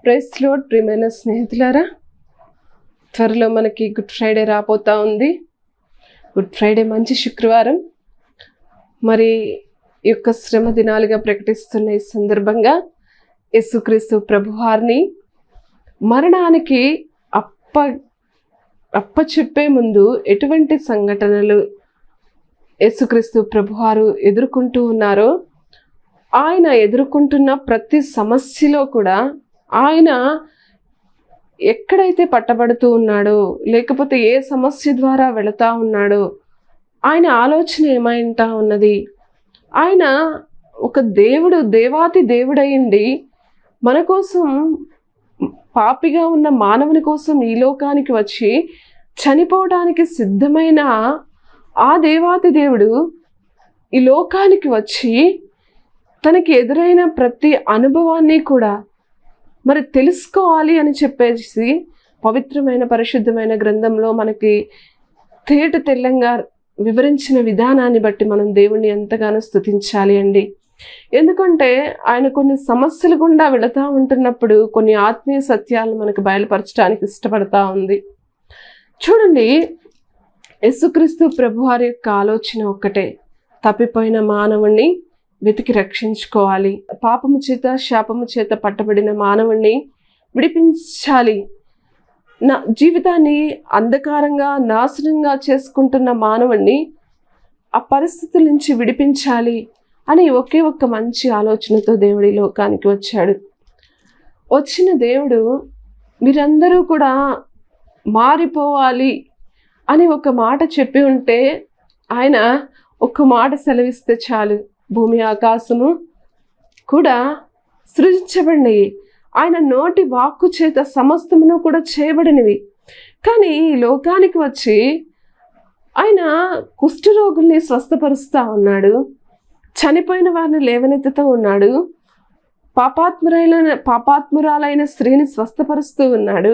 praise lord ప్రియమైన స్నేహితులారా త్వరలో మనకి గుడ్ ఫ్రైడే రాబోతా ఉంది గుడ్ ఫ్రైడే మంచి శుక్రవారం మరి ఈ యొక్క శ్రమ దినాలుగా ప్రకటిస్తున్న ఈ సందర్భంగా యేసుక్రీస్తు ప్రభువారిని మరణానికి అప్ప అప్ప చెప్పే ముందు ఎటువంటి సంఘటనలు యేసుక్రీస్తు ప్రభువారు ఎదుర్కొంటూ ఉన్నారో ఆయన ఎదుర్కొంటున్న ప్రతి సమస్యలో కూడా ఆయన ఎక్కడైతే పట్టబడుతూ ఉన్నాడో లేకపోతే ఏ సమస్య ద్వారా వెళతా ఉన్నాడో ఆయన ఆలోచన ఏమైంటా ఉన్నది ఆయన ఒక దేవుడు దేవాతి దేవుడయ్యండి మన కోసం పాపిగా ఉన్న మానవుని కోసం ఈ లోకానికి వచ్చి చనిపోవడానికి సిద్ధమైన ఆ దేవాతి దేవుడు ఈ లోకానికి వచ్చి తనకి ఎదురైన ప్రతి అనుభవాన్ని కూడా మరి తెలుసుకోవాలి అని చెప్పేసి పవిత్రమైన పరిశుద్ధమైన గ్రంథంలో మనకి తేట తెల్లంగా వివరించిన విధానాన్ని బట్టి మనం దేవుణ్ణి ఎంతగానో స్తుతించాలి అండి ఎందుకంటే ఆయన కొన్ని సమస్యలు గుండా వెళతా ఉంటున్నప్పుడు కొన్ని ఆత్మీయ సత్యాలు మనకు బయలుపరచడానికి ఇష్టపడతా ఉంది చూడండి యేసుక్రీస్తు ప్రభువారి యొక్క ఆలోచన ఒక్కటే తప్పిపోయిన మానవుణ్ణి వెతికి రక్షించుకోవాలి పాపము చేత శాపము చేత పట్టబడిన మానవుణ్ణి విడిపించాలి నా జీవితాన్ని అంధకారంగా నాశనంగా చేసుకుంటున్న మానవుణ్ణి ఆ పరిస్థితుల నుంచి విడిపించాలి అని ఒకే ఒక్క మంచి ఆలోచనతో దేవుడి లోకానికి వచ్చాడు వచ్చిన దేవుడు మీరందరూ కూడా మారిపోవాలి అని ఒక మాట చెప్పి ఉంటే ఆయన ఒక మాట సెలవిస్తే చాలు భూమి ఆకాశము కూడా సృజించబడినవి ఆయన నోటి వాక్కు చేత సమస్తమును కూడా చేయబడినవి కానీ ఈ లోకానికి వచ్చి ఆయన కుష్ఠరోగుల్ని స్వస్థపరుస్తూ ఉన్నాడు చనిపోయిన వారిని లేవనెత్తుతూ ఉన్నాడు పాపాత్మురైన పాపాత్మురాలైన స్త్రీని స్వస్థపరుస్తూ ఉన్నాడు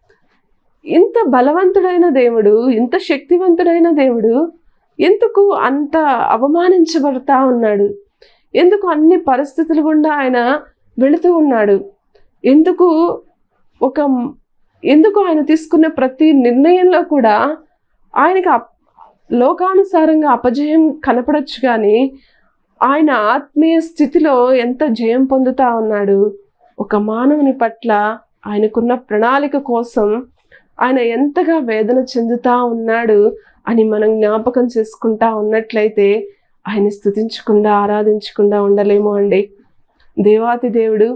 ఇంత బలవంతుడైన దేవుడు ఇంత శక్తివంతుడైన దేవుడు ఎందుకు అంత అవమానించబడతా ఉన్నాడు ఎందుకు అన్ని పరిస్థితులు గుండా ఆయన వెళుతూ ఉన్నాడు ఎందుకు ఒక ఎందుకు ఆయన తీసుకున్న ప్రతి నిర్ణయంలో కూడా ఆయనకి అప్- లోకానుసారంగా అపజయం కనపడచ్చు కానీ ఆయన ఆత్మీయ స్థితిలో ఎంత జయం పొందుతా ఉన్నాడు ఒక మానవుని పట్ల ఆయనకున్న ప్రణాళిక కోసం ఆయన ఎంతగా వేదన చెందుతా ఉన్నాడు అని మనం జ్ఞాపకం చేసుకుంటా ఉన్నట్లయితే ఆయన స్థుతించకుండా ఆరాధించకుండా ఉండలేము అండి దేవాతి దేవుడు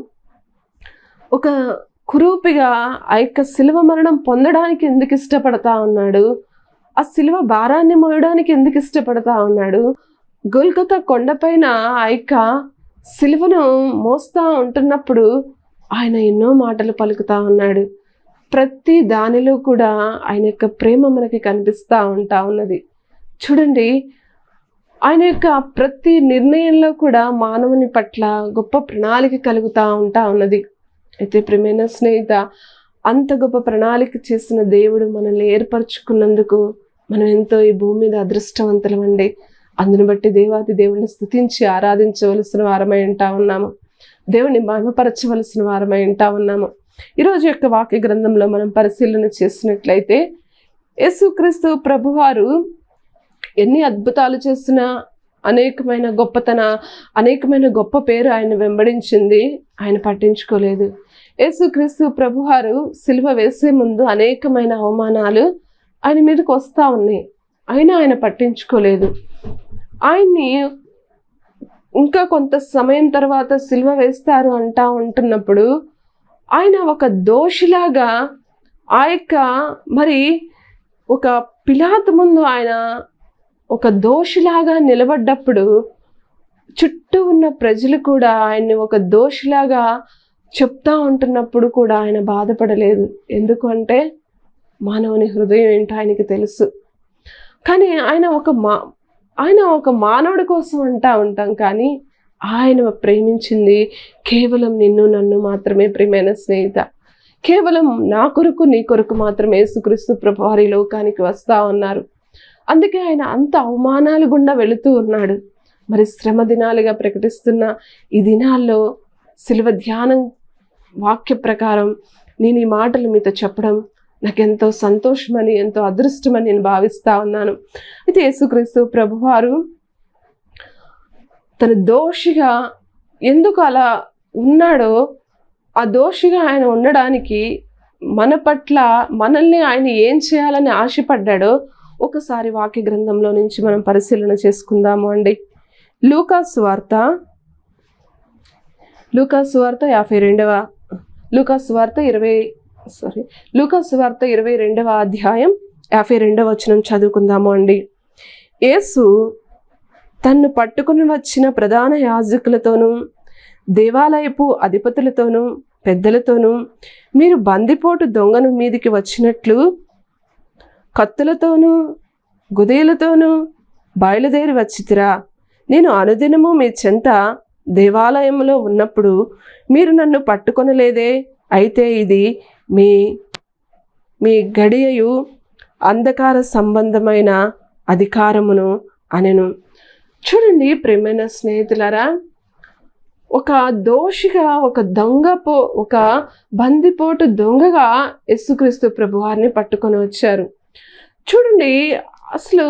ఒక కురూపిగా ఆ యొక్క శిలువ మరణం పొందడానికి ఎందుకు ఇష్టపడతా ఉన్నాడు ఆ శిలువ భారాన్ని మోయడానికి ఎందుకు ఇష్టపడతా ఉన్నాడు గొల్కొత కొండపైన ఆ యొక్క శిలువను మోస్తా ఉంటున్నప్పుడు ఆయన ఎన్నో మాటలు పలుకుతా ఉన్నాడు ప్రతి దానిలో కూడా ఆయన యొక్క ప్రేమ మనకి కనిపిస్తూ ఉంటా ఉన్నది చూడండి ఆయన యొక్క ప్రతి నిర్ణయంలో కూడా మానవుని పట్ల గొప్ప ప్రణాళిక కలుగుతూ ఉంటా ఉన్నది అయితే ప్రియమైన స్నేహిత అంత గొప్ప ప్రణాళిక చేసిన దేవుడు మనల్ని ఏర్పరచుకున్నందుకు మనం ఎంతో ఈ భూమి మీద అదృష్టవంతులమండి అందుని బట్టి దేవాది దేవుడిని స్థుతించి ఆరాధించవలసిన వారమై ఉంటా ఉన్నాము దేవుని మహిమపరచవలసిన వారమై ఉంటా ఉన్నాము ఈరోజు యొక్క వాక్య గ్రంథంలో మనం పరిశీలన చేసినట్లయితే యేసుక్రీస్తు ప్రభువారు ఎన్ని అద్భుతాలు చేసినా అనేకమైన గొప్పతన అనేకమైన గొప్ప పేరు ఆయన వెంబడించింది ఆయన పట్టించుకోలేదు యేసుక్రీస్తు ప్రభువారు సిలువ వేసే ముందు అనేకమైన అవమానాలు ఆయన మీదకి వస్తూ ఉన్నాయి అయినా ఆయన పట్టించుకోలేదు ఆయన్ని ఇంకా కొంత సమయం తర్వాత సిలువ వేస్తారు అంటా ఉంటున్నప్పుడు ఆయన ఒక దోషిలాగా ఆ యొక్క మరి ఒక పిలాతు ముందు ఆయన ఒక దోషిలాగా నిలబడ్డప్పుడు చుట్టూ ఉన్న ప్రజలు కూడా ఆయన్ని ఒక దోషిలాగా చెప్తా ఉంటున్నప్పుడు కూడా ఆయన బాధపడలేదు ఎందుకు అంటే మానవుని హృదయం ఏంటో ఆయనకి తెలుసు కానీ ఆయన ఒక మా ఆయన ఒక మానవుడి కోసం అంటా ఉంటాం కానీ ఆయన ప్రేమించింది కేవలం నిన్ను నన్ను మాత్రమే ప్రియమైన స్నేహిత కేవలం నా కొరకు నీ కొరకు మాత్రమే యేసుక్రీస్తు ప్రభు వారి లోకానికి వస్తా ఉన్నారు అందుకే ఆయన అంత అవమానాలు గుండా వెళుతూ ఉన్నాడు మరి శ్రమ దినాలుగా ప్రకటిస్తున్న ఈ దినాల్లో శిలువ ధ్యానం వాక్య ప్రకారం నేను ఈ మాటలు మీతో చెప్పడం నాకు ఎంతో సంతోషమని ఎంతో అదృష్టమని నేను భావిస్తా ఉన్నాను అయితే యేసుక్రీస్తు ప్రభువారు తన దోషిగా ఎందుకు అలా ఉన్నాడో ఆ దోషిగా ఆయన ఉండడానికి మన పట్ల మనల్ని ఆయన ఏం చేయాలని ఆశపడ్డాడో ఒకసారి వాక్య గ్రంథంలో నుంచి మనం పరిశీలన చేసుకుందాము అండి లూకాస్ వార్త లూకాస్ వార్త యాభై రెండవ లూకాస్ వార్త ఇరవై సారీ లూకాస్ వార్త ఇరవై రెండవ అధ్యాయం యాభై రెండవ వచనం చదువుకుందాము అండి యేసు తన్ను పట్టుకుని వచ్చిన ప్రధాన యాజకులతోనూ దేవాలయపు అధిపతులతోనూ పెద్దలతోనూ మీరు బందిపోటు దొంగను మీదికి వచ్చినట్లు కత్తులతోనూ గుదేలతోనూ బయలుదేరి వచ్చితిరా నేను అనుదినము మీ చెంత దేవాలయంలో ఉన్నప్పుడు మీరు నన్ను పట్టుకొనలేదే అయితే ఇది మీ మీ గడియయు అంధకార సంబంధమైన అధికారమును అనెను చూడండి ప్రేమైన స్నేహితులారా ఒక దోషిగా ఒక దొంగ పో ఒక బందిపోటు దొంగగా యేసుక్రీస్తు ప్రభువారిని పట్టుకొని వచ్చారు చూడండి అసలు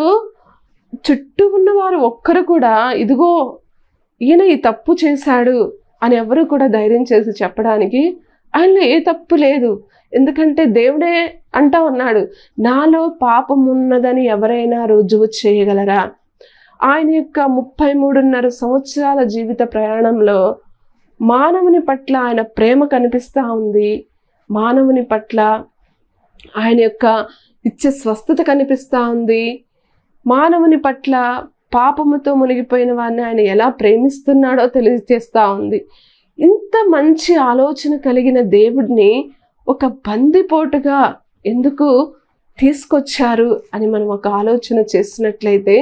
చుట్టూ ఉన్నవారు ఒక్కరు కూడా ఇదిగో ఈయన ఈ తప్పు చేశాడు అని ఎవరు కూడా ధైర్యం చేసి చెప్పడానికి ఆయనలో ఏ తప్పు లేదు ఎందుకంటే దేవుడే అంటా ఉన్నాడు నాలో పాపం ఉన్నదని ఎవరైనా రుజువు చేయగలరా ఆయన యొక్క ముప్పై మూడున్నర సంవత్సరాల జీవిత ప్రయాణంలో మానవుని పట్ల ఆయన ప్రేమ కనిపిస్తూ ఉంది మానవుని పట్ల ఆయన యొక్క ఇచ్చే స్వస్థత కనిపిస్తూ ఉంది మానవుని పట్ల పాపముతో మునిగిపోయిన వారిని ఆయన ఎలా ప్రేమిస్తున్నాడో తెలియజేస్తూ ఉంది ఇంత మంచి ఆలోచన కలిగిన దేవుడిని ఒక బందిపోటుగా ఎందుకు తీసుకొచ్చారు అని మనం ఒక ఆలోచన చేసినట్లయితే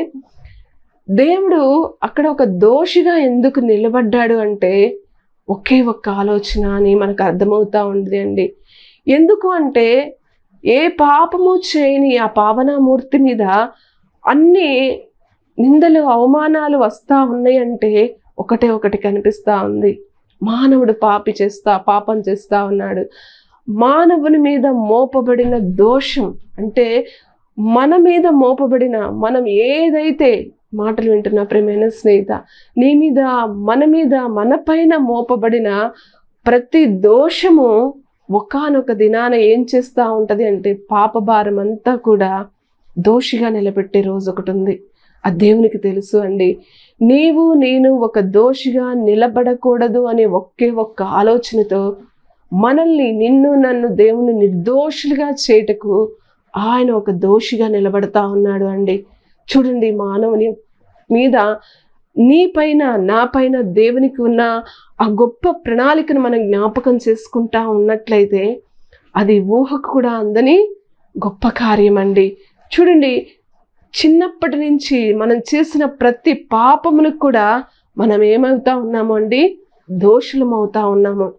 దేవుడు అక్కడ ఒక దోషిగా ఎందుకు నిలబడ్డాడు అంటే ఒకే ఒక్క ఆలోచన అని మనకు అర్థమవుతా ఉంది అండి ఎందుకు అంటే ఏ పాపము చేయని ఆ పావనామూర్తి మీద అన్ని నిందలు అవమానాలు వస్తూ ఉన్నాయంటే ఒకటే ఒకటి కనిపిస్తూ ఉంది మానవుడు పాపి చేస్తా పాపం చేస్తా ఉన్నాడు మానవుని మీద మోపబడిన దోషం అంటే మన మీద మోపబడిన మనం ఏదైతే మాటలు వింటున్న ప్రేమైన స్నేహిత నీ మీద మన మీద మన పైన మోపబడిన ప్రతి దోషము ఒకానొక దినాన ఏం చేస్తూ ఉంటుంది అంటే పాపభారం అంతా కూడా దోషిగా నిలబెట్టే రోజు ఒకటి ఉంది ఆ దేవునికి తెలుసు అండి నీవు నేను ఒక దోషిగా నిలబడకూడదు అనే ఒకే ఒక్క ఆలోచనతో మనల్ని నిన్ను నన్ను దేవుని నిర్దోషులుగా చేయటకు ఆయన ఒక దోషిగా నిలబడతా ఉన్నాడు అండి చూడండి మానవుని మీద నీ పైన నా పైన దేవునికి ఉన్న ఆ గొప్ప ప్రణాళికను మనం జ్ఞాపకం చేసుకుంటా ఉన్నట్లయితే అది ఊహకు కూడా అందని గొప్ప కార్యం అండి చూడండి చిన్నప్పటి నుంచి మనం చేసిన ప్రతి పాపములకు కూడా మనం ఏమవుతా ఉన్నాము అండి దోషులం అవుతా ఉన్నాము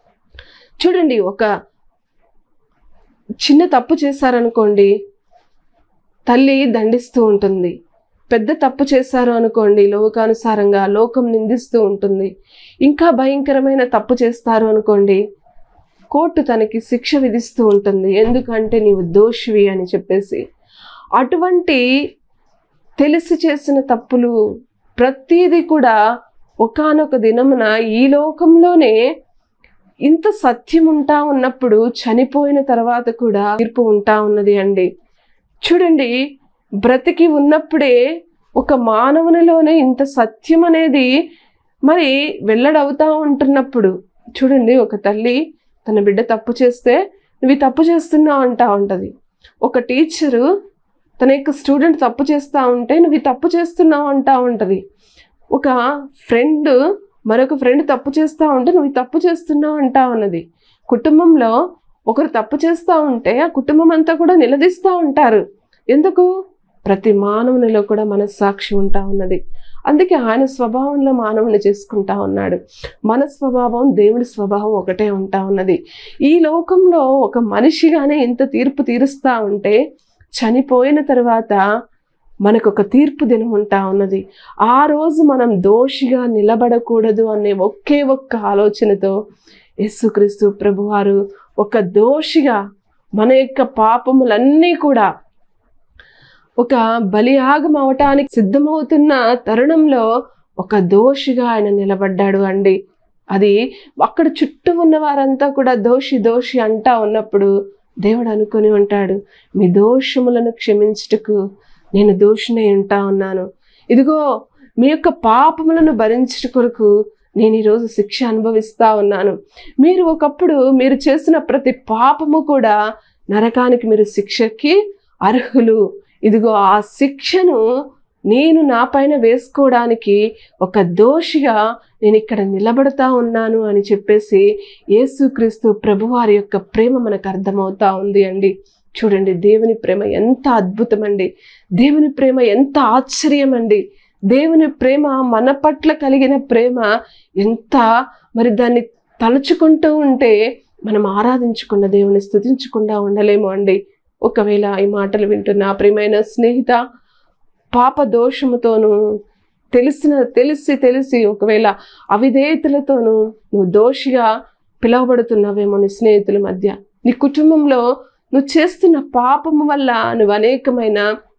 చూడండి ఒక చిన్న తప్పు చేశారనుకోండి తల్లి దండిస్తూ ఉంటుంది పెద్ద తప్పు చేశారు అనుకోండి లోకానుసారంగా లోకం నిందిస్తూ ఉంటుంది ఇంకా భయంకరమైన తప్పు చేస్తారు అనుకోండి కోర్టు తనకి శిక్ష విధిస్తూ ఉంటుంది ఎందుకంటే నీవు దోషివి అని చెప్పేసి అటువంటి తెలిసి చేసిన తప్పులు ప్రతీది కూడా ఒకానొక దినమున ఈ లోకంలోనే ఇంత సత్యం ఉంటా ఉన్నప్పుడు చనిపోయిన తర్వాత కూడా తీర్పు ఉంటా ఉన్నది అండి చూడండి బ్రతికి ఉన్నప్పుడే ఒక మానవునిలోనే ఇంత సత్యం అనేది మరి వెల్లడవుతా ఉంటున్నప్పుడు చూడండి ఒక తల్లి తన బిడ్డ తప్పు చేస్తే నువ్వు ఈ తప్పు చేస్తున్నావు అంటా ఉంటుంది ఒక టీచరు తన యొక్క స్టూడెంట్ తప్పు చేస్తూ ఉంటే నువ్వు ఈ తప్పు చేస్తున్నావు అంటా ఉంటుంది ఒక ఫ్రెండ్ మరొక ఫ్రెండ్ తప్పు చేస్తూ ఉంటే నువ్వు ఈ తప్పు చేస్తున్నావు అంటా ఉన్నది కుటుంబంలో ఒకరు తప్పు చేస్తూ ఉంటే ఆ కుటుంబం అంతా కూడా నిలదీస్తూ ఉంటారు ఎందుకు ప్రతి మానవునిలో కూడా మనస్సాక్షి ఉంటా ఉన్నది అందుకే ఆయన స్వభావంలో మానవుని చేసుకుంటా ఉన్నాడు మన స్వభావం దేవుడి స్వభావం ఒకటే ఉంటా ఉన్నది ఈ లోకంలో ఒక మనిషిగానే ఇంత తీర్పు తీరుస్తా ఉంటే చనిపోయిన తర్వాత మనకు ఒక తీర్పు దినం ఉంటా ఉన్నది ఆ రోజు మనం దోషిగా నిలబడకూడదు అనే ఒకే ఒక్క ఆలోచనతో యేసుక్రీస్తు ప్రభువారు ఒక దోషిగా మన యొక్క పాపములన్నీ కూడా ఒక బలియాగం అవటానికి సిద్ధమవుతున్న తరుణంలో ఒక దోషిగా ఆయన నిలబడ్డాడు అండి అది అక్కడ చుట్టూ ఉన్న వారంతా కూడా దోషి దోషి అంటా ఉన్నప్పుడు దేవుడు అనుకొని ఉంటాడు మీ దోషములను క్షమించుటకు నేను దోషినై ఉంటా ఉన్నాను ఇదిగో మీ యొక్క పాపములను భరించుట కొరకు నేను ఈరోజు శిక్ష అనుభవిస్తా ఉన్నాను మీరు ఒకప్పుడు మీరు చేసిన ప్రతి పాపము కూడా నరకానికి మీరు శిక్షకి అర్హులు ఇదిగో ఆ శిక్షను నేను నా పైన వేసుకోవడానికి ఒక దోషిగా నేను ఇక్కడ నిలబడతా ఉన్నాను అని చెప్పేసి యేసుక్రీస్తు ప్రభువారి యొక్క ప్రేమ మనకు అర్థమవుతా ఉంది అండి చూడండి దేవుని ప్రేమ ఎంత అద్భుతం అండి దేవుని ప్రేమ ఎంత ఆశ్చర్యం అండి దేవుని ప్రేమ మన పట్ల కలిగిన ప్రేమ ఎంత మరి దాన్ని తలుచుకుంటూ ఉంటే మనం ఆరాధించుకున్న దేవుని స్థుతించకుండా ఉండలేము అండి ఒకవేళ ఈ మాటలు వింటున్న ప్రియమైన స్నేహిత పాప దోషముతోనూ తెలిసిన తెలిసి తెలిసి ఒకవేళ అవిధేయతలతోనూ నువ్వు దోషిగా పిలువబడుతున్నావేమో నీ స్నేహితుల మధ్య నీ కుటుంబంలో నువ్వు చేస్తున్న పాపము వల్ల నువ్వు అనేకమైన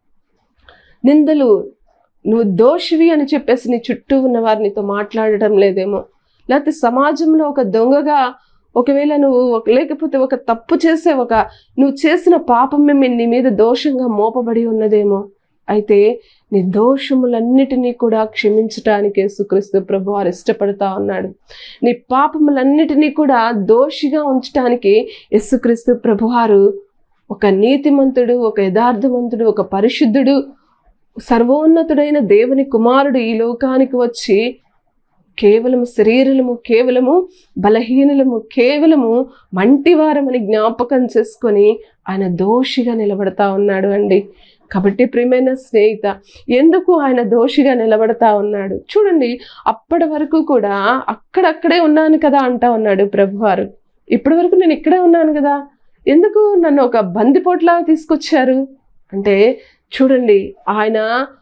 నిందలు నువ్వు దోషివి అని చెప్పేసి నీ చుట్టూ ఉన్న వారు నీతో మాట్లాడడం లేదేమో లేకపోతే సమాజంలో ఒక దొంగగా ఒకవేళ నువ్వు ఒక- లేకపోతే ఒక తప్పు చేసే ఒక నువ్వు చేసిన పాపమే మీ- నీ మీద దోషంగా మోపబడి ఉన్నదేమో అయితే నీ దోషములన్నిటినీ కూడా క్షమించటానికి యేసుక్రీస్తు ప్రభు వారు ఇష్టపడతా ఉన్నాడు నీ పాపములన్నిటినీ కూడా దోషిగా ఉంచటానికి యేసుక్రీస్తు ప్రభువారు ఒక నీతిమంతుడు ఒక యథార్థవంతుడు ఒక పరిశుద్ధుడు సర్వోన్నతుడైన దేవుని కుమారుడు ఈ లోకానికి వచ్చి కేవలము శరీరము కేవలము బలహీనులము కేవలము మంటివారమని జ్ఞాపకం చేసుకొని ఆయన దోషిగా నిలబడతా ఉన్నాడు అండి కాబట్టి ప్రియమైన స్నేహిత ఎందుకు ఆయన దోషిగా నిలబడతా ఉన్నాడు చూడండి అప్పటి వరకు కూడా అక్కడక్కడే ఉన్నాను కదా అంటా ఉన్నాడు ప్రభువారు ఇప్పటి వరకు నేను ఇక్కడే ఉన్నాను కదా ఎందుకు నన్ను ఒక బందిపోట్లా తీసుకొచ్చారు అంటే చూడండి ఆయన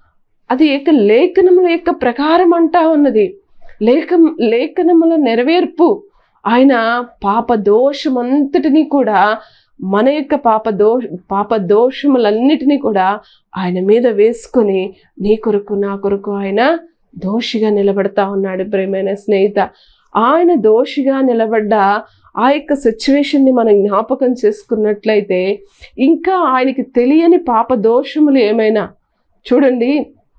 అది యొక్క లేఖనముల యొక్క ప్రకారం అంటా ఉన్నది లేఖ లేఖనముల నెరవేర్పు ఆయన పాప దోషమంతటినీ కూడా మన యొక్క పాప దో పాప దోషములన్నిటినీ కూడా ఆయన మీద వేసుకొని నీ కొరకు నా కొరకు ఆయన దోషిగా నిలబడతా ఉన్నాడు ప్రేమైన స్నేహిత ఆయన దోషిగా నిలబడ్డ ఆ యొక్క సిచ్యువేషన్ని మనం జ్ఞాపకం చేసుకున్నట్లయితే ఇంకా ఆయనకి తెలియని పాప దోషములు ఏమైనా చూడండి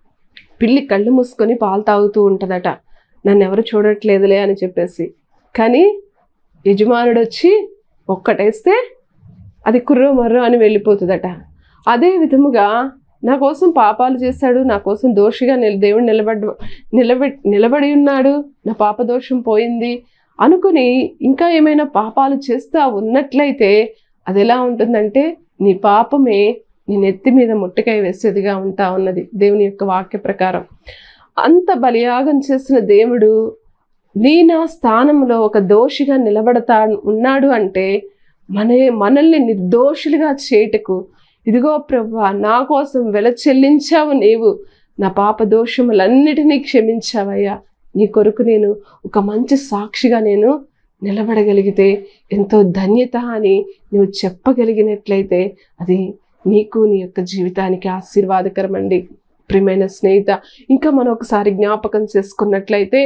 పిల్లి కళ్ళు మూసుకొని పాలు తాగుతూ ఉంటుందట నన్ను ఎవరు చూడట్లేదులే అని చెప్పేసి కానీ యజమానుడు వచ్చి ఒక్కటేస్తే అది కుర్రో మర్రో అని వెళ్ళిపోతుందట అదే విధముగా నా కోసం పాపాలు చేశాడు నా కోసం దోషిగా నిల దేవుడు నిలబడ్డ నిలబె నిలబడి ఉన్నాడు నా పాప దోషం పోయింది అనుకుని ఇంకా ఏమైనా పాపాలు చేస్తా ఉన్నట్లయితే అది ఎలా ఉంటుందంటే నీ పాపమే నీ నెత్తి మీద ముట్టకాయ వేసేదిగా ఉంటా ఉన్నది దేవుని యొక్క వాక్య ప్రకారం అంత బలియాగం చేసిన దేవుడు నీ నా స్థానంలో ఒక దోషిగా నిలబడతా ఉన్నాడు అంటే మన మనల్ని నిర్దోషులుగా చేయటకు ఇదిగో ప్రభా నా కోసం వెల చెల్లించావు నీవు నా పాప దోషములన్నిటినీ క్షమించావయ్యా నీ కొరకు నేను ఒక మంచి సాక్షిగా నేను నిలబడగలిగితే ఎంతో ధన్యత అని నువ్వు చెప్పగలిగినట్లయితే అది నీకు నీ యొక్క జీవితానికి ఆశీర్వాదకరం అండి ప్రియమైన స్నేహిత ఇంకా మనం ఒకసారి జ్ఞాపకం చేసుకున్నట్లయితే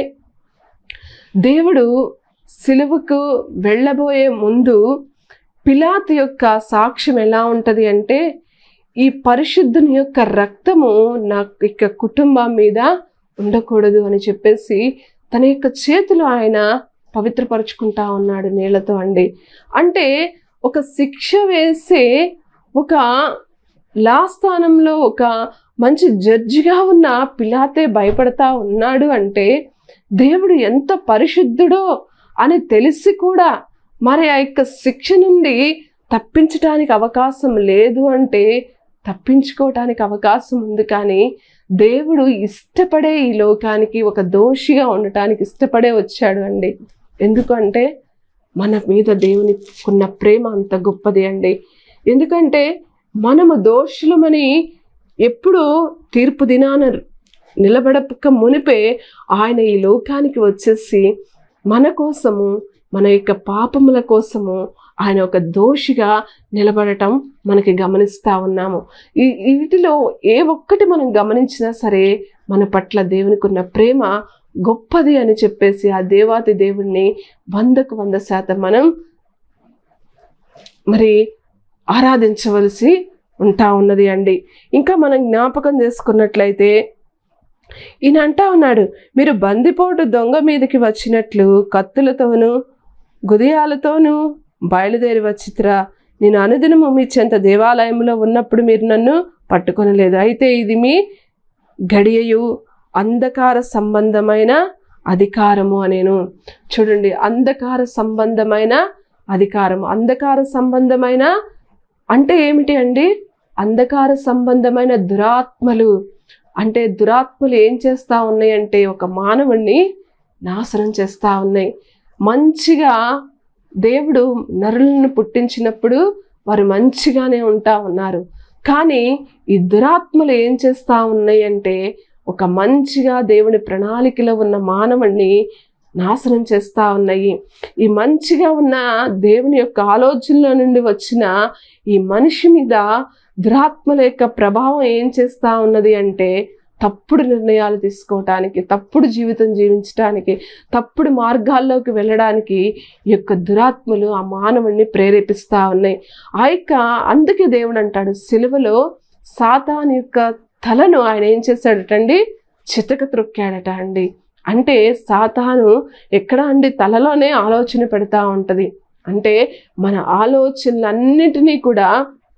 దేవుడు సిలువకు వెళ్ళబోయే ముందు పిలాతు యొక్క సాక్ష్యం ఎలా ఉంటుంది అంటే ఈ పరిశుద్ధుని యొక్క రక్తము నా యొక్క కుటుంబం మీద ఉండకూడదు అని చెప్పేసి తన యొక్క చేతులు ఆయన పవిత్రపరుచుకుంటా ఉన్నాడు నీళ్లతో అండి అంటే ఒక శిక్ష వేసే ఒక లా స్థానంలో ఒక మంచి జడ్జిగా ఉన్న పిలాతే భయపడతా ఉన్నాడు అంటే దేవుడు ఎంత పరిశుద్ధుడో అని తెలిసి కూడా మరి ఆ యొక్క శిక్ష నుండి తప్పించడానికి అవకాశం లేదు అంటే తప్పించుకోవటానికి అవకాశం ఉంది కానీ దేవుడు ఇష్టపడే ఈ లోకానికి ఒక దోషిగా ఉండటానికి ఇష్టపడే వచ్చాడు అండి ఎందుకంటే మన మీద దేవునికున్న ప్రేమ అంత గొప్పది అండి ఎందుకంటే మనము దోషులమని ఎప్పుడు తీర్పు దినాన నిలబడక మునిపే ఆయన ఈ లోకానికి వచ్చేసి మన కోసము మన యొక్క పాపముల కోసము ఆయన ఒక దోషిగా నిలబడటం మనకి గమనిస్తూ ఉన్నాము ఈ ఈ వీటిలో ఏ ఒక్కటి మనం గమనించినా సరే మన పట్ల దేవునికి ఉన్న ప్రేమ గొప్పది అని చెప్పేసి ఆ దేవాతి దేవుణ్ణి వందకు వంద శాతం మనం మరి ఆరాధించవలసి ఉంటా ఉన్నది అండి ఇంకా మనం జ్ఞాపకం చేసుకున్నట్లయితే ఈయన అంటా ఉన్నాడు మీరు బందిపోటు దొంగ మీదకి వచ్చినట్లు కత్తులతోనూ గుదియాలతోనూ బయలుదేరి వచ్చిత్రా నేను అనుదినము మీ చెంత దేవాలయంలో ఉన్నప్పుడు మీరు నన్ను పట్టుకొనలేదు అయితే ఇది మీ గడియయు అంధకార సంబంధమైన అధికారము అనేను చూడండి అంధకార సంబంధమైన అధికారం అంధకార సంబంధమైన అంటే ఏమిటి అండి అంధకార సంబంధమైన దురాత్మలు అంటే దురాత్మలు ఏం చేస్తూ ఉన్నాయి అంటే ఒక మానవుణ్ణి నాశనం చేస్తూ ఉన్నాయి మంచిగా దేవుడు నరులను పుట్టించినప్పుడు వారు మంచిగానే ఉంటా ఉన్నారు కానీ ఈ దురాత్మలు ఏం చేస్తూ ఉన్నాయి అంటే ఒక మంచిగా దేవుని ప్రణాళికలో ఉన్న మానవుణ్ణి నాశనం చేస్తూ ఉన్నాయి ఈ మంచిగా ఉన్న దేవుని యొక్క ఆలోచనలో నుండి వచ్చిన ఈ మనిషి మీద దురాత్మల యొక్క ప్రభావం ఏం చేస్తూ ఉన్నది అంటే తప్పుడు నిర్ణయాలు తీసుకోవటానికి తప్పుడు జీవితం జీవించడానికి తప్పుడు మార్గాల్లోకి వెళ్ళడానికి ఈ యొక్క దురాత్మలు ఆ మానవుణ్ణి ప్రేరేపిస్తూ ఉన్నాయి ఆ యొక్క అందుకే దేవుడు అంటాడు సిలువలో సాతాన్ యొక్క తలను ఆయన ఏం చేశాడటండి చితక త్రొక్కాడట అండి అంటే సాతాను ఎక్కడ అండి తలలోనే ఆలోచన పెడతా ఉంటుంది అంటే మన ఆలోచనలన్నిటినీ కూడా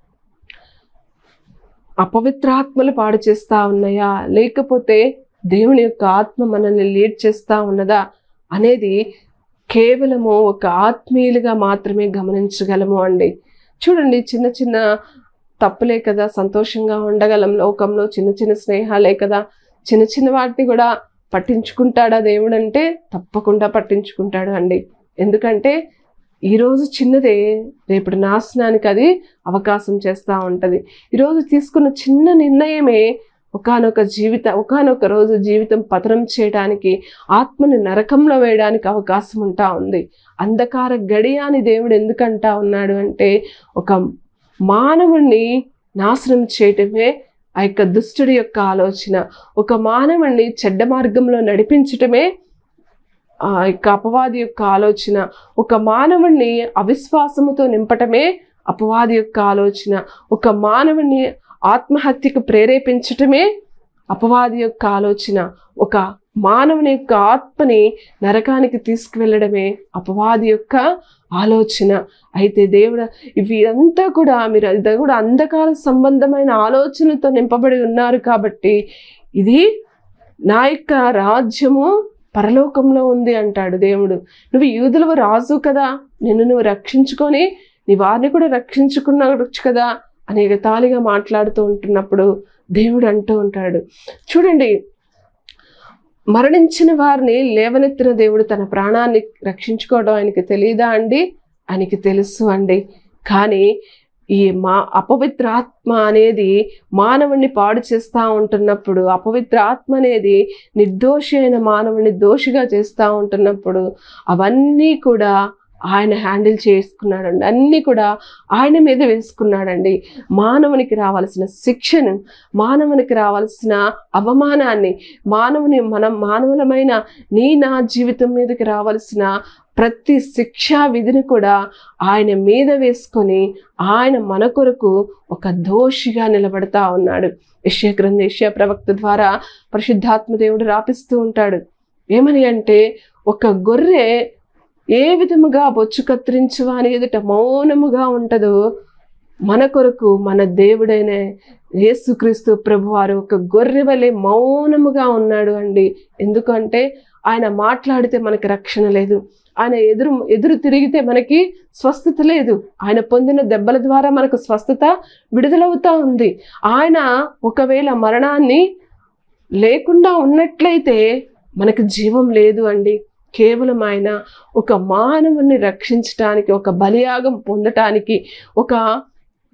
అపవిత్రాత్మలు పాడు చేస్తూ ఉన్నాయా లేకపోతే దేవుని యొక్క ఆత్మ మనల్ని లీడ్ చేస్తూ ఉన్నదా అనేది కేవలము ఒక ఆత్మీయులుగా మాత్రమే గమనించగలము అండి చూడండి చిన్న చిన్న తప్పులే కదా సంతోషంగా ఉండగలం లోకంలో చిన్న చిన్న స్నేహాలే కదా చిన్న చిన్న వాటిని కూడా పట్టించుకుంటాడా దేవుడు అంటే తప్పకుండా పట్టించుకుంటాడు అండి ఎందుకంటే ఈరోజు చిన్నదే రేపటి నాశనానికి అది అవకాశం చేస్తూ ఉంటుంది ఈరోజు తీసుకున్న చిన్న నిర్ణయమే ఒకానొక జీవిత ఒకానొక రోజు జీవితం పతనం చేయడానికి ఆత్మని నరకంలో వేయడానికి అవకాశం ఉంటా ఉంది అంధకార గడియ అని దేవుడు ఎందుకంటా ఉన్నాడు అంటే ఒక మానవుణ్ణి నాశనం చేయటమే ఆ యొక్క దుష్టుడి యొక్క ఆలోచన ఒక మానవుణ్ణి చెడ్డ మార్గంలో నడిపించటమే ఆ యొక్క అపవాది యొక్క ఆలోచన ఒక మానవుణ్ణి అవిశ్వాసముతో నింపటమే అపవాది యొక్క ఆలోచన ఒక మానవుణ్ణి ఆత్మహత్యకు ప్రేరేపించటమే అపవాది యొక్క ఆలోచన ఒక మానవుని యొక్క ఆత్మని నరకానికి తీసుకువెళ్ళడమే అపవాది యొక్క ఆలోచన అయితే దేవుడు ఇవి అంతా కూడా మీరు ఇది కూడా అంధకార సంబంధమైన ఆలోచనలతో నింపబడి ఉన్నారు కాబట్టి ఇది నా యొక్క రాజ్యము పరలోకంలో ఉంది అంటాడు దేవుడు నువ్వు యూదులవు రాజు కదా నిన్ను నువ్వు రక్షించుకొని నీ వారిని కూడా రక్షించుకున్నవచ్చు కదా అని ఎగతాళిగా మాట్లాడుతూ ఉంటున్నప్పుడు దేవుడు అంటూ ఉంటాడు చూడండి మరణించిన వారిని లేవనెత్తిన దేవుడు తన ప్రాణాన్ని రక్షించుకోవడం ఆయనకి తెలియదా అండి ఆయనకి తెలుసు అండి కానీ ఈ మా అపవిత్ర ఆత్మ అనేది మానవుణ్ణి పాడు చేస్తూ ఉంటున్నప్పుడు అపవిత్ర ఆత్మ అనేది నిర్దోషి అయిన మానవుని దోషిగా చేస్తూ ఉంటున్నప్పుడు అవన్నీ కూడా ఆయన హ్యాండిల్ చేసుకున్నాడండి అన్నీ కూడా ఆయన మీద వేసుకున్నాడండి మానవునికి రావాల్సిన శిక్షను మానవునికి రావాల్సిన అవమానాన్ని మానవుని మనం మానవులమైన నీ నా జీవితం మీదకి రావాల్సిన ప్రతి శిక్షా విధిని కూడా ఆయన మీద వేసుకొని ఆయన మన కొరకు ఒక దోషిగా నిలబడతా ఉన్నాడు యశ్యా గ్రంథ యశ్యా ప్రవక్త ద్వారా పరిశుద్ధాత్మ దేవుడు రాపిస్తూ ఉంటాడు ఏమని అంటే ఒక గొర్రె ఏ విధముగా బొచ్చు కత్తిరించువా అని ఎదుట మౌనముగా ఉంటుందో మన కొరకు మన దేవుడైన యేసుక్రీస్తు ప్రభువారు ఒక గొర్రె వలె మౌనముగా ఉన్నాడు అండి ఎందుకంటే ఆయన మాట్లాడితే మనకి రక్షణ లేదు ఆయన ఎదురు ఎదురు తిరిగితే మనకి స్వస్థత లేదు ఆయన పొందిన దెబ్బల ద్వారా మనకు స్వస్థత విడుదలవుతా ఉంది ఆయన ఒకవేళ మరణాన్ని లేకుండా ఉన్నట్లయితే మనకు జీవం లేదు అండి కేవలం ఆయన ఒక మానవుని రక్షించటానికి ఒక బలియాగం పొందటానికి ఒక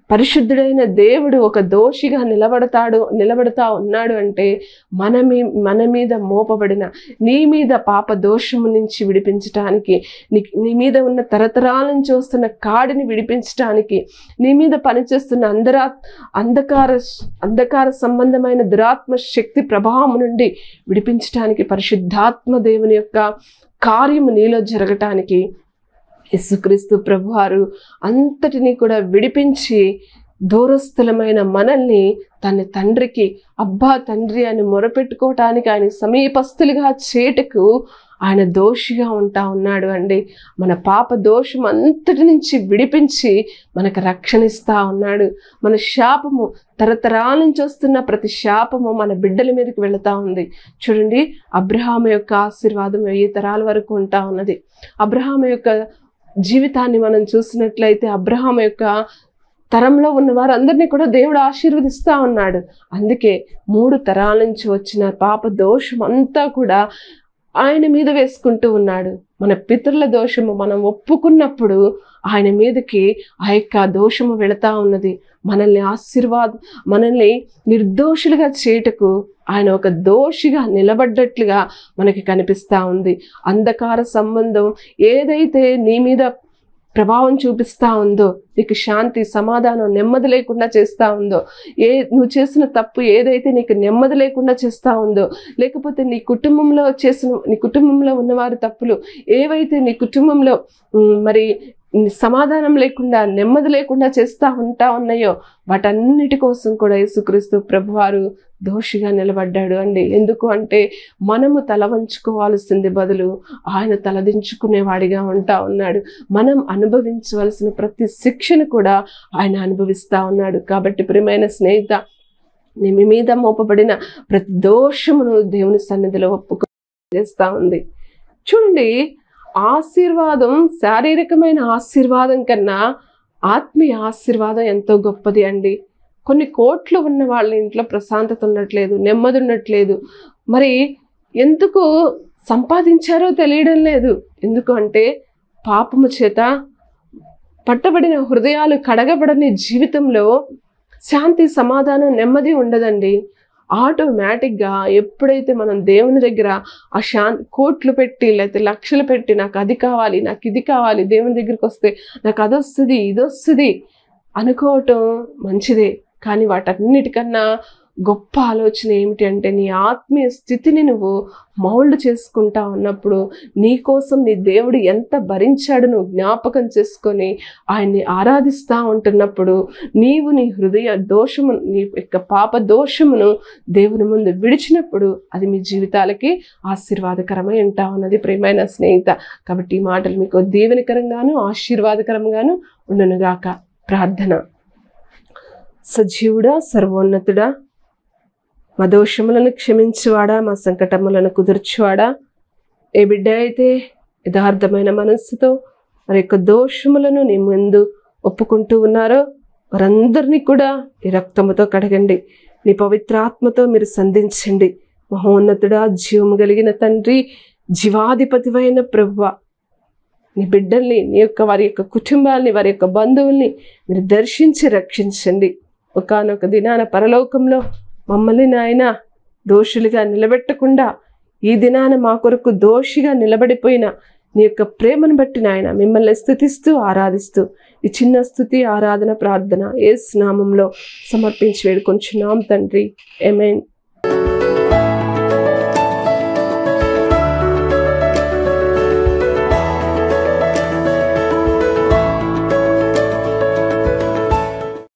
పరిశుద్ధుడైన దేవుడు ఒక దోషిగా నిలబడతాడు నిలబడతా ఉన్నాడు అంటే మన మీ మన మీద మోపబడిన నీ మీద పాప దోషము నుంచి విడిపించటానికి నీ నీ మీద ఉన్న తరతరాల నుంచి వస్తున్న కాడిని విడిపించటానికి నీ మీద పనిచేస్తున్న అందరా అంధకార అంధకార సంబంధమైన దురాత్మ శక్తి ప్రభావం నుండి విడిపించటానికి పరిశుద్ధాత్మ దేవుని యొక్క కార్యము నీలో జరగటానికి యేసుక్రీస్తు ప్రభువారు అంతటిని కూడా విడిపించి దూరస్థులమైన మనల్ని తన తండ్రికి అబ్బా తండ్రి అని మొరపెట్టుకోవటానికి ఆయన సమీపస్తులుగా చేటకు ఆయన దోషిగా ఉంటా ఉన్నాడు అండి మన పాప దోషం అంతటి నుంచి విడిపించి మనకు రక్షణ ఇస్తా ఉన్నాడు మన శాపము తరతరాల నుంచి వస్తున్న ప్రతి శాపము మన బిడ్డల మీదకి వెళుతూ ఉంది చూడండి అబ్రహాం యొక్క ఆశీర్వాదం వెయ్యి తరాల వరకు ఉంటా ఉన్నది అబ్రహాం యొక్క జీవితాన్ని మనం చూసినట్లయితే అబ్రహాం యొక్క తరంలో ఉన్న వారందరినీ కూడా దేవుడు ఆశీర్వదిస్తూ ఉన్నాడు అందుకే మూడు తరాల నుంచి వచ్చిన పాప దోషం అంతా కూడా ఆయన మీద వేసుకుంటూ ఉన్నాడు మన పితరుల దోషము మనం ఒప్పుకున్నప్పుడు ఆయన మీదకి ఆ యొక్క దోషము వెళతా ఉన్నది మనల్ని ఆశీర్వాద మనల్ని నిర్దోషులుగా చేయుటకు ఆయన ఒక దోషిగా నిలబడ్డట్లుగా మనకి కనిపిస్తూ ఉంది అంధకార సంబంధం ఏదైతే నీ మీద ప్రభావం చూపిస్తూ ఉందో నీకు శాంతి సమాధానం నెమ్మది లేకుండా చేస్తూ ఉందో ఏ నువ్వు చేసిన తప్పు ఏదైతే నీకు నెమ్మది లేకుండా చేస్తూ ఉందో లేకపోతే నీ కుటుంబంలో చేసిన నీ కుటుంబంలో ఉన్నవారి తప్పులు ఏవైతే నీ కుటుంబంలో ఉమ్, మరి సమాధానం లేకుండా నెమ్మది లేకుండా చేస్తూ ఉంటా ఉన్నాయో వాటన్నిటి కోసం కూడా యేసుక్రీస్తు ప్రభువారు దోషిగా నిలబడ్డాడు అండి ఎందుకు అంటే మనము తల వంచుకోవాల్సింది బదులు ఆయన తలదించుకునేవాడిగా ఉంటా ఉన్నాడు మనం అనుభవించవలసిన ప్రతి శిక్షను కూడా ఆయన అనుభవిస్తూ ఉన్నాడు కాబట్టి ప్రియమైన స్నేహిత నీ మీ మీద మోపబడిన ప్రతి దోషమును దేవుని సన్నిధిలో ఒప్పుకో చేస్తూ ఉంది చూడండి ఆశీర్వాదం శారీరకమైన ఆశీర్వాదం కన్నా ఆత్మీయ ఆశీర్వాదం ఎంతో గొప్పది అండి కొన్ని కోట్లు ఉన్న వాళ్ళ ఇంట్లో ప్రశాంతత ఉండట్లేదు నెమ్మది ఉండట్లేదు మరి ఎందుకు సంపాదించారో తెలియడం లేదు ఎందుకు అంటే పాపము చేత పట్టబడిన హృదయాలు కడగబడని జీవితంలో శాంతి సమాధానం నెమ్మది ఉండదండి ఆటోమేటిక్గా ఎప్పుడైతే మనం దేవుని దగ్గర ఆ శాంతి కోట్లు పెట్టి లేకపోతే లక్షలు పెట్టి నాకు అది కావాలి నాకు ఇది కావాలి దేవుని దగ్గరికి వస్తే నాకు అది వస్తుంది ఇది వస్తుంది అనుకోవటం మంచిదే కానీ వాటన్నిటికన్నా గొప్ప ఆలోచన ఏమిటి అంటే నీ ఆత్మీయ స్థితిని నువ్వు మౌల్డ్ చేసుకుంటా ఉన్నప్పుడు నీ కోసం నీ దేవుడు ఎంత భరించాడు నువ్వు జ్ఞాపకం చేసుకొని ఆయన్ని ఆరాధిస్తూ ఉంటున్నప్పుడు నీవు నీ హృదయ దోషము నీ యొక్క పాప దోషమును దేవుని ముందు విడిచినప్పుడు అది మీ జీవితాలకి ఆశీర్వాదకరమై ఉంటా ఉన్నది ప్రేమైన స్నేహిత కాబట్టి ఈ మాటలు మీకు దీవెనకరంగాను ఆశీర్వాదకరంగాను ఉండునుగాక ప్రార్థన సజీవుడా సర్వోన్నతుడా మా దోషములను క్షమించువాడా మా సంకటములను కుదుర్చువాడా ఏ బిడ్డ అయితే యథార్థమైన మనస్సుతో మరి యొక్క దోషములను నీ ముందు ఒప్పుకుంటూ ఉన్నారో వారందరినీ కూడా ఈ రక్తముతో కడగండి నీ పవిత్రాత్మతో మీరు సంధించండి మహోన్నతుడా జీవము కలిగిన తండ్రి జీవాధిపతివైన ప్రభువ నీ బిడ్డల్ని నీ యొక్క వారి యొక్క కుటుంబాల్ని వారి యొక్క బంధువుల్ని మీరు దర్శించి రక్షించండి ఒకానొక దినాన పరలోకంలో మమ్మల్ని నాయన దోషులుగా నిలబెట్టకుండా ఈ దినాన మా కొరకు దోషిగా నిలబడిపోయిన నీ యొక్క ప్రేమను బట్టి నాయన మిమ్మల్ని స్థుతిస్తూ ఆరాధిస్తూ ఈ చిన్న స్థుతి ఆరాధన ప్రార్థన ఏ స్నామంలో సమర్పించి వేడుకొంచున్నాం తండ్రి ఎమెన్